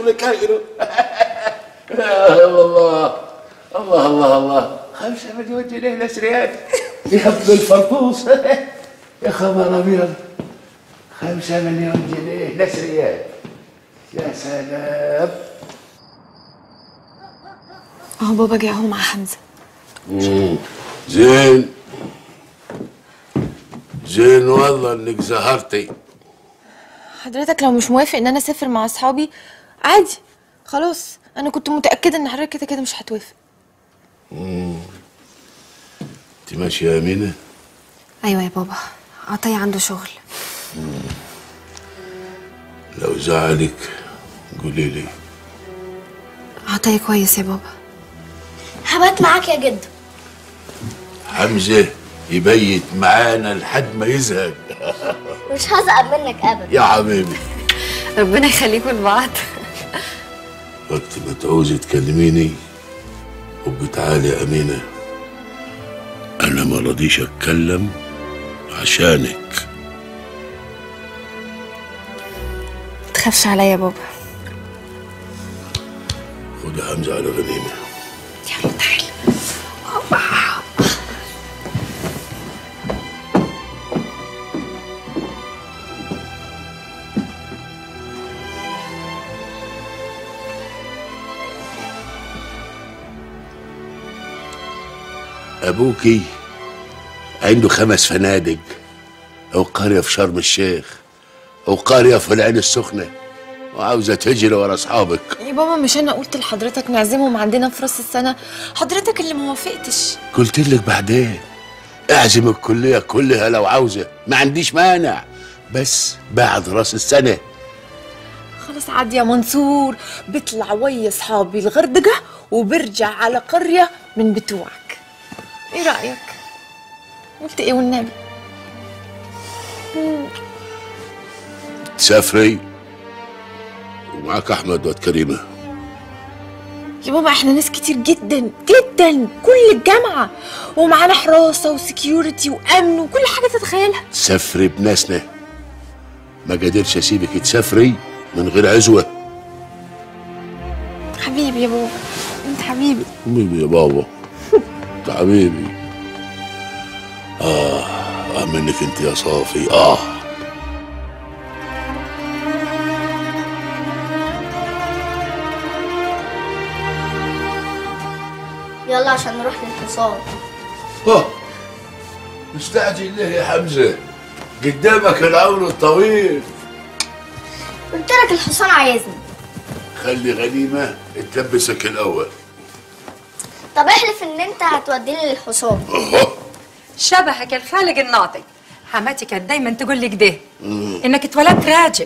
الكايرو الله الله الله الله خمسة مليون جنيه نسريات يا ابن الفرفوص يا خبر ابيض خمسة مليون جنيه نسريات يا سلام اهو بابا جه اهو مع حمزه زين زين والله انك زهرتي حضرتك لو مش موافق ان انا اسافر مع اصحابي عادي خلاص انا كنت متاكده ان حضرتك كده كده مش هتوافق انت ماشيه يا امينه ايوه يا بابا عطيه عنده شغل لو زعلك قولي لي عطيه كويس يا بابا هبات معاك يا جدو حمزه يبيت معانا لحد ما يزهق مش هزعل منك ابدا يا حبيبي ربنا يخليكم لبعض وقت ما تعوزي تكلميني وبتعالي يا أمينة أنا ما رضيش أتكلم عشانك تخافش عليا يا بابا خد يا حمزة على غنيمة يلا تعالى أبوكي عنده خمس فنادق أو قرية في شرم الشيخ أو قرية في العين السخنة وعاوزة تجري ورا أصحابك يا بابا مش انا قلت لحضرتك نعزمهم عندنا في راس السنه حضرتك اللي ما وافقتش قلت لك بعدين اعزم الكلية كلها لو عاوزة ما عنديش مانع بس بعد راس السنة خلاص عادي يا منصور بيطلع ويا اصحابي الغردقه وبرجع على قريه من بتوعك ايه رايك قلت ايه والنبي تسافري ومعك أحمد واد كريمة يا بابا احنا ناس كتير جدا جدا كل الجامعه ومعانا حراسه وسكيورتي وامن وكل حاجه تتخيلها تسافري بناسنا ما قدرش أسيبك تسافري من غير عزوة حبيبي يا بابا انت حبيبي حبيبي يا بابا انت حبيبي آه آه منك انت يا صافي آه يلا عشان نروح للحصان أوه. مستعجل ليه يا حمزة قدامك العمر الطويل قلت لك الحصان عايزني خلي غنيمة تلبسك الأول طب احلف ان انت هتوديني للحصان أوه. شبهك الخالق الناطق حماتي كانت دايما تقول لي كده انك اتولدت راجل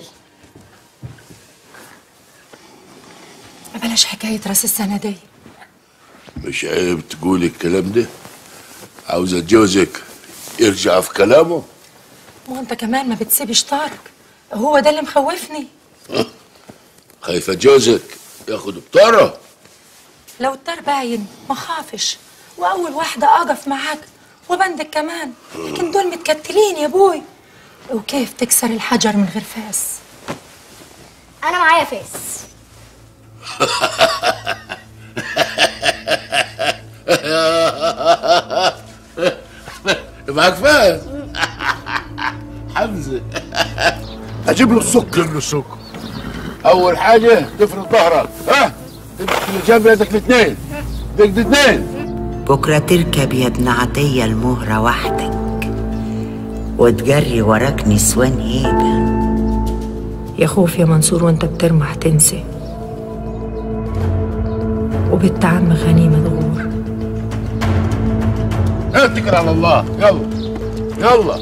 بلاش حكايه راس السنه دي مش عيب تقول الكلام ده عاوزة جوزك يرجع في كلامه وانت كمان ما بتسيبش طارق هو ده اللي مخوفني خايفة جوزك ياخد بطارة لو الطار باين ما خافش واول واحده اقف معاك وبندك كمان لكن دول متكتلين يا ابوي وكيف تكسر الحجر من غير فاس انا معايا فاس معاك فاس حمزة اجيب له السكر جيب له السكر اول حاجة تفرد ظهرك ها تمسك اللجام بيدك الاثنين بيدك الاثنين بكرة تركب يا ابن عطية المهرة وحدك وتجري وراك نسوان هيبة يا خوف يا منصور وانت بترمح تنسى وبنت عم غنيمة غور اتكل على الله يلا يلا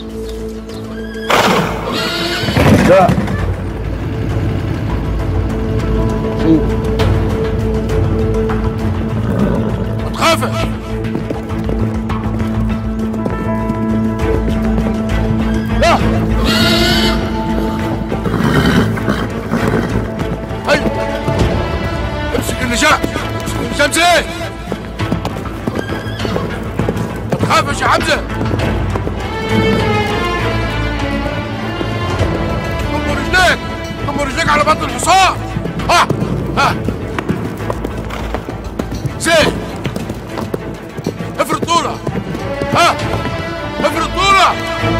لا شوف ما تخافش لا هاي امسك اللجام امسك اللجام زين ما تخافش يا حمزه ضم رجليك ضم رجليك على بطن الحصان ها ها زين افرض طولة ها افرض طولة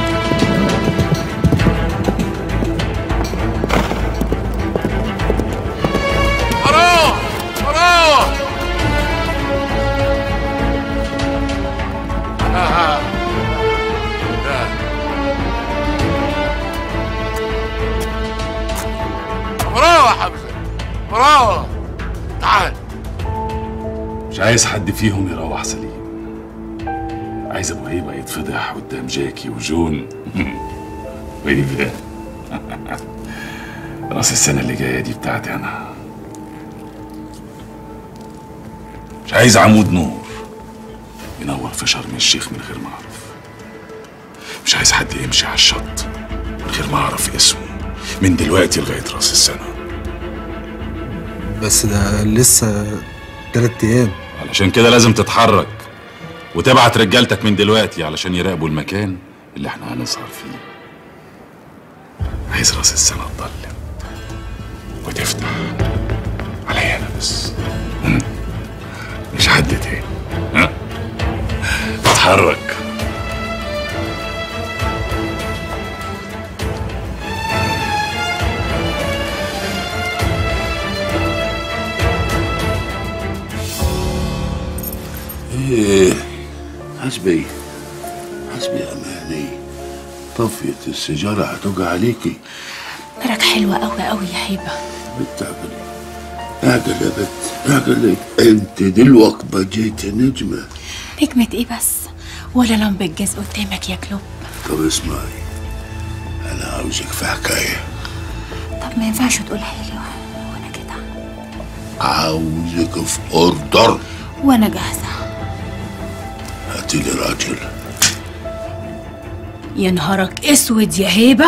وراه وراه ها ها ها. وراه يا حمزة وراه تعال مش عايز حد فيهم يروح سليم عايز ابو هيبه يتفضح قدام جاكي وجون وهيبه راس السنه اللي جايه دي بتاعتي انا مش عايز عمود نور ينور في شرم الشيخ من غير ما اعرف مش عايز حد يمشي على الشط من غير ما اعرف اسمه من دلوقتي لغايه راس السنه بس ده لسه تلات ايام علشان كده لازم تتحرك وتبعت رجالتك من دلوقتي علشان يراقبوا المكان اللي احنا هنسهر فيه عايز راس السنة تضلم وتفتح عليا انا بس مم. مش حد تاني ها؟ اتحرك ايه حسبي حسبي يا اماني طفية السيجارة هتوجع عليكي نارك حلوة قوي قوي يا هيبة بنت اعقلي اعقل يا بنت اعقلي انت دلوقتي بقيت نجمة نجمة ايه بس ولا لمبة جاز قدامك يا كلوب طب اسمعي انا عاوزك في حكاية طب ما ينفعش تقولها لي وانا كده عاوزك في اوردر وانا جاهزة هاتي لي راجل يا نهارك اسود يا هيبة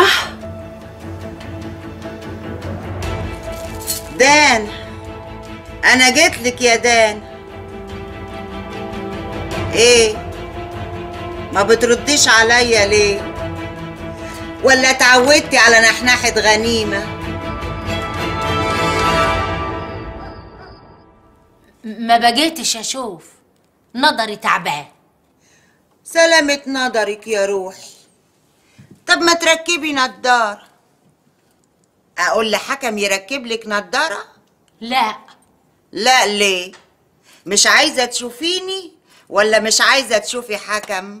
دان انا جيت لك يا دان ايه ما بترديش عليا ليه ولا اتعودتي على نحنحة غنيمة ما بقيتش اشوف نظري تعبان سلامة نظرك يا روحي طب ما تركبي نضارة اقول لحكم يركب لك نضارة لا لا ليه مش عايزة تشوفيني ولا مش عايزة تشوفي حكم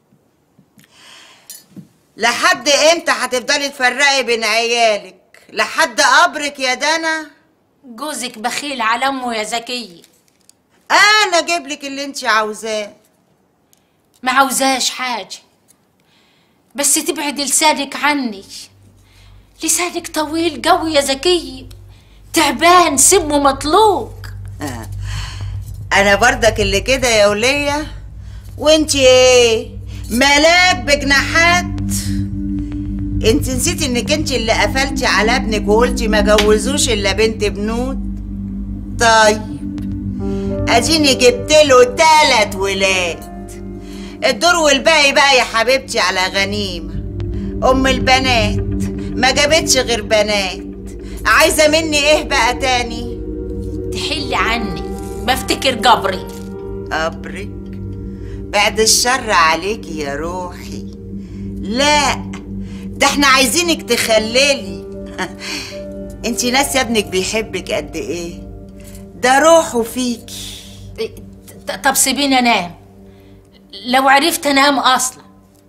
لحد امتى هتفضلي تفرقي بين عيالك لحد قبرك يا دنا جوزك بخيل على امه يا زكية انا اجيب لك اللي انت عاوزاه ما عاوزاش حاجة بس تبعد لسانك عني لسانك طويل قوي يا زكية تعبان سمه مطلوق انا برضك اللي كده يا ولية وانت ايه ملاك بجناحات انت نسيتي انك انت اللي قفلتي على ابنك وقلتي ما جوزوش الا بنت بنود طيب اديني جبت له تلات ولاد الدور والباقي بقى يا حبيبتي على غنيمة ام البنات ما جابتش غير بنات عايزة مني ايه بقى تاني تحلي عني بفتكر قبري قبرك بعد الشر عليكي يا روحي لا ده احنا عايزينك تخللي انتي ناسيه ابنك بيحبك قد ايه ده روحه فيكي ط- طب سيبيني انام لو عرفت انام اصلا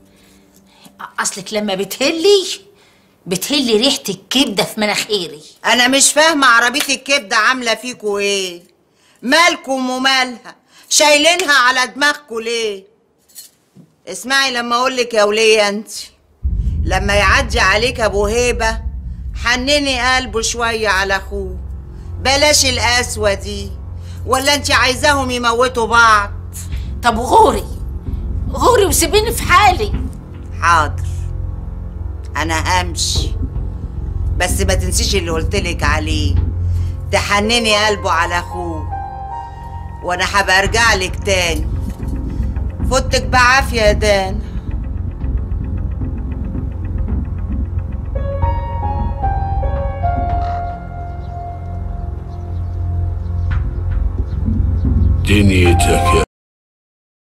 اصلك لما بتهلي بتهلي ريحة الكبدة في مناخيري انا مش فاهمه عربيه الكبده عامله فيكوا ايه مالكم ومالها شايلينها على دماغكوا ليه اسمعي لما اقولك يا وليه انت لما يعدي عليك ابو هيبه حنني قلبه شويه على اخوه بلاش القسوه دي ولا انت عايزاهم يموتوا بعض طب غوري غوري وسيبيني في حالي حاضر انا همشي بس ما تنسيش اللي قلتلك عليه تحنني قلبه على اخوه وانا هبقى ارجع لك تاني فوتك بعافيه يا دان دنيتك يا